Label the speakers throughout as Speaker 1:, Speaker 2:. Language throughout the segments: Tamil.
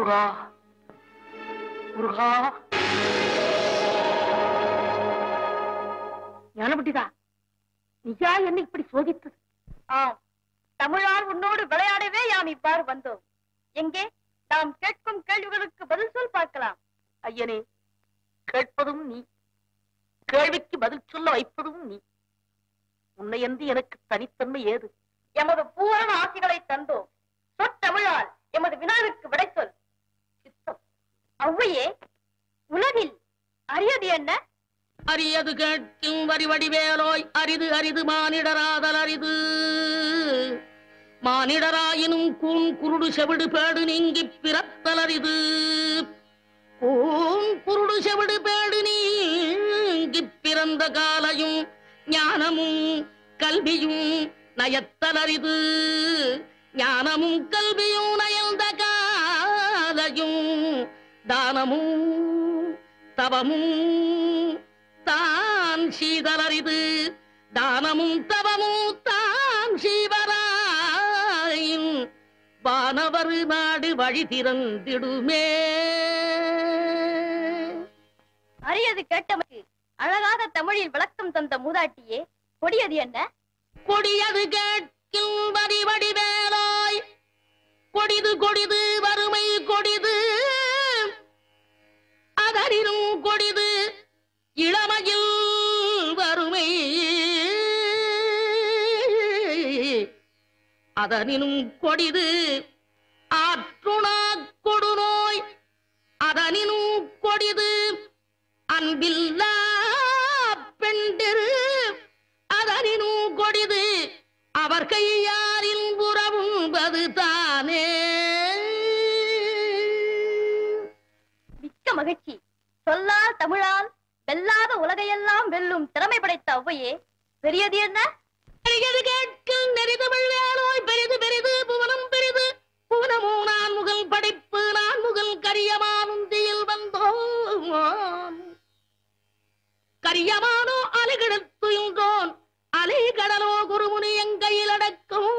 Speaker 1: முருகா முருகா ஞானபட்டிதா நிஜா என்ன இப்படி சோதித்தது
Speaker 2: ஆம் தமிழார் உன்னோடு விளையாடவே யாம் இவ்வாறு வந்தோம் எங்கே நாம் கேட்கும் கேள்விகளுக்கு பதில் சொல் பார்க்கலாம்
Speaker 1: ஐயனே கேட்பதும் நீ கேள்விக்கு பதில் சொல்ல வைப்பதும் நீ உன்னையன்றி எனக்கு தனித்தன்மை ஏது
Speaker 2: எமது பூரண ஆசிகளை தந்தோம் சொற்றமிழால் எமது வினாவுக்கு விடை சொல்
Speaker 1: சித்தம்
Speaker 2: ஔவையே உலகில் அரியது என்ன
Speaker 1: அரியது கேட்கும் வரி வடிவேலோய் அரிது அரிது மானிடராதல் அரிது மானிடராயினும் கூன் குருடு செவிடு பேடு நீங்கி பிறத்தல் அரிது கூன் குருடு செவிடு பேடு நீங்கி பிறந்த காலையும் ஞானமும் கல்வியும் நயத்தல் அரிது ஞானமும் கல்வியும் நயந்த காலையும் தானமும் தவமும் தான் சீதலரிது தானமும் தவமும் தான் சீவராயின் வானவர் நாடு வழி திறந்திடுமே
Speaker 2: அரியது கேட்டமைக்கு அழகாக தமிழில் விளக்கம் தந்த மூதாட்டியே கொடியது என்ன
Speaker 1: கொடியது கேட்கும் வரி வடிவேலாய் கொடிது கொடிது வறுமை கொடிது அதனினும் கொடிது இளமையில் வறுமை அதனினும் கொடிது ஆற்றுணா கொடுநோய் அதனினும் கொடிது அன்பில்லா பெண்டிரு அதனினும் கொடிது அவர் கையாரின் புறவும்பது தானே
Speaker 2: மிக்க மகிழ்ச்சி சொல்லால் தமிழால் வெல்லாத உலகையெல்லாம் வெல்லும் திறமை படைத்த ஔவையே பெரியது என்ன
Speaker 1: பெரியது கேட்கும் நெறிதமிழ் வேலோய் பெரிது பெரிது புவனம் பெரிது புவனமோ நான் முகல் படைப்பு நான் முகல் கரியமானுந்தியில் வந்தோம் கரியமானோ அலைகிடத்துயின்றோன் அலை கடலோ குருமுனி எங்கையில் அடக்கும்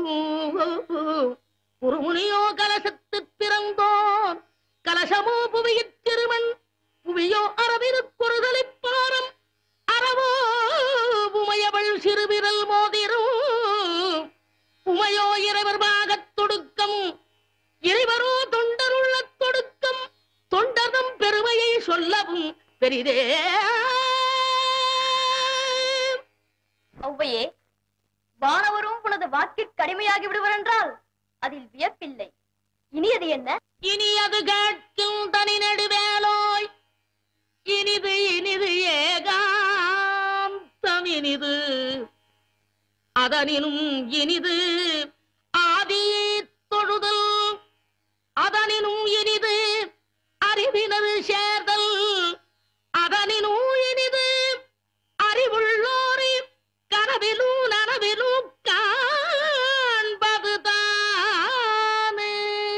Speaker 1: குருமுனியோ கலசத்து பிறந்தோன் கலசமோ புவியிற் திருமண் புவியோ அரவிருக்குறுதலிப்பாரம் அறவோ உமையவள் சிறுவிரல் மோதிரும் உமையோ இறைவர் பாகத் தொடுக்கம் இறைவரோ தொண்டருள்ள தொடுக்கம் தொண்டர்தம் பெருமையை சொல்லவும் பெரிதே
Speaker 2: ஔவையே வானவரும் உனது வாக்கிற்கு அடிமையாகி விடுவர் என்றால் அதில் வியப்பில்லை இனியது என்ன
Speaker 1: இனி அது கேட்கும் தனி நடுவேலோய் இனிது இனிது ஏகாந்தம் இனிது அதனினும் இனிது ஆதி தொழுதல் அதனினும் இனிது அறிவினர் சேர்தல் அதனினும் இனிது அறிவுள்ளோரை கனவிலும் நனவிலும் காண்பது தானே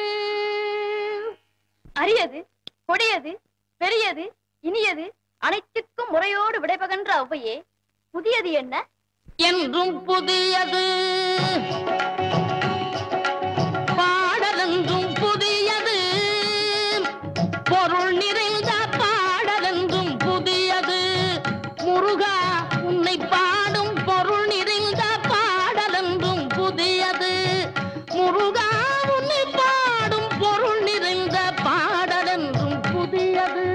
Speaker 2: அரியது கொடியது பெரியது இனியது அனைத்திற்கும் முறையோடு விடைபகன்ற ஔவையே புதியது என்ன
Speaker 1: என்றும் புதியது பாடலென்றும் புதியது பொருள் நிறைந்த பாடலென்றும் புதியது முருகா உன்னை பாடும் பொருள் நிறைந்த பாடலென்றும் புதியது முருகா உன்னை பாடும் பொருள் நிறைந்த பாடலென்றும் புதியது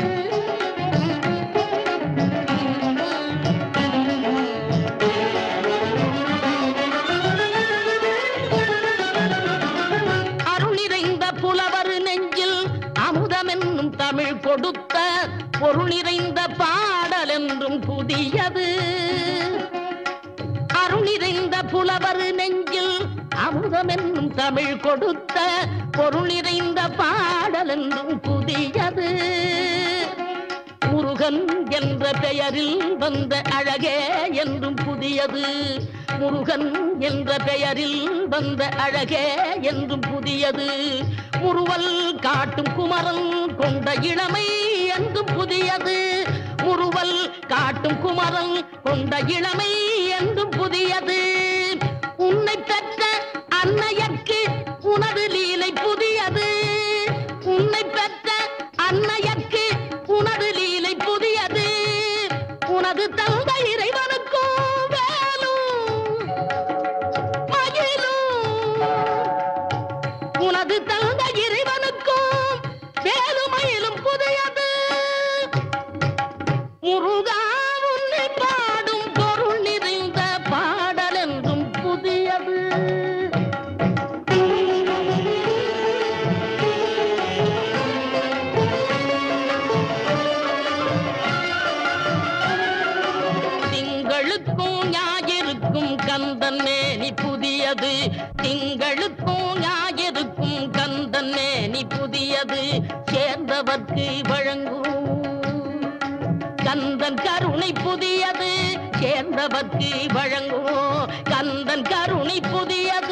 Speaker 1: அருள் நிறைந்த புலவர் நெஞ்சில் அமுதமென்னும் தமிழ் கொடுத்த பொருள் நிறைந்த பாடல் என்றும் புதியது அருள் நிறைந்த புலவர் நெஞ்சில் அமுதமென்னும் தமிழ் கொடுத்த பொருள் நிறைந்த பாடல் என்றும் புதியது முருகன் என்ற பெயரில் வந்த அழகே என்றும் புதியது முருகன் என்ற பெயரில் வந்த அழகே என்றும் புதியது முருவல் காட்டும் குமரன் கொண்ட இளமை என்றும் புதியது முருவல் காட்டும் குமரன் கொண்ட இளமை என்றும் புதியது உன்னை பெற்ற அன்னையர்க்கு உனது லீலை புதியது திங்களுக்கும் ஞாயிறுக்கும் கந்தன் மேனி புதியது சேர்ந்தவர்க்கு வழங்கும் கந்தன் கருணை புதியது சேர்ந்தவர்க்கு வழங்கும் கந்தன் கருணை புதியது